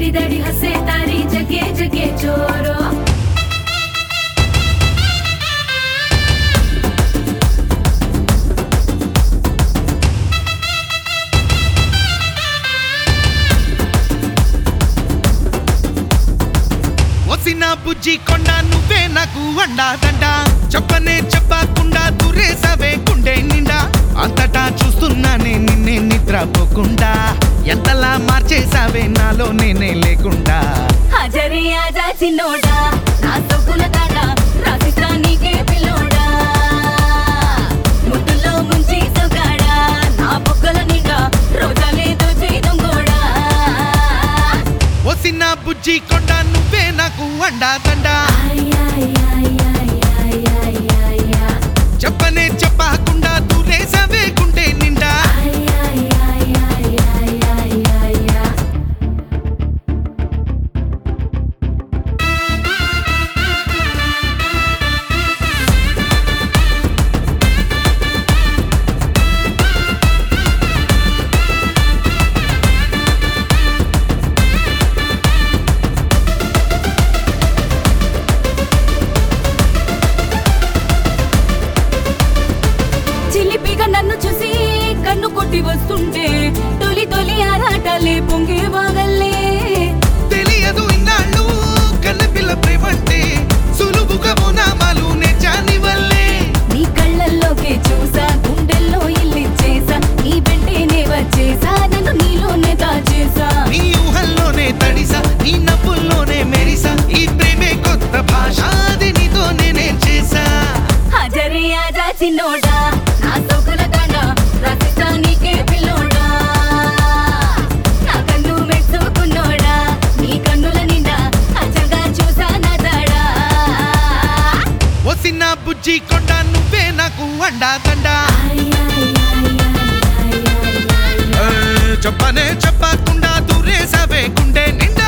दड़ी दड़ी हंसे तारी जगे जगे चोरो వసిన బుజ్జి కొండ నువ్వే నాకు అండా దండ చెప్పనే చెప్పకుండా దురేసవే గుండె నిండా అంతటా చూస్తున్నానే నిన్నే నిద్రపోకుండా ఎంతలా మార్చేసావే నాలో నేనే లేకుండా హాజరి ఆజా చిన్నోడా నా సొక్కుల తాట రాసిస్తా నీకే పిల్లోడా ముద్దులో ముంచి సొగాడా నా బొగ్గల నిండా రోజా లేదు దొంగోడా వసిన బుజ్జి కొండ నువ్వే నాకు అండా దండ చెప్పనే చెప్పకుండా దురేసవే గుండె నిండా చిలిపిగా నన్ను చూసి కన్ను కొట్టి వస్తుంటే తొలి తొలి ఆరాటలే పొంగే వాగల్లే తెలియదు ఇన్నాళ్ళు కన్నపిల్ల ప్రేమంటే సులువుగా ఓనామాలు నేర్చాని వల్లే నీ కళ్ళల్లోకే చూసా గుండెల్లో ఇల్లిచ్చేసా నీ వెంటేనే వచ్చేసా నన్ను నీలోనే దాచేసా నీ ఊహల్లోనే తడిసా నీ నవ్వుల్లోనే మెరిసా ఈ ప్రేమే కొత్త భాష అది నీతో నేనే చేసా హాజరి ఆజా చిన్నోడా నా సోకుల దండ రసిస్తా నీకే పిల్లోడా నా కన్ను మెచ్చుకున్నోడా నీ కన్నుల నిండా అచ్చగా చూసా నా తాడా వసిన బుజ్జి కొండ నువ్వే నాకు అండా దండ ఏ, చెప్పనే చెప్పకుండా దురేసవే గుండె నిండా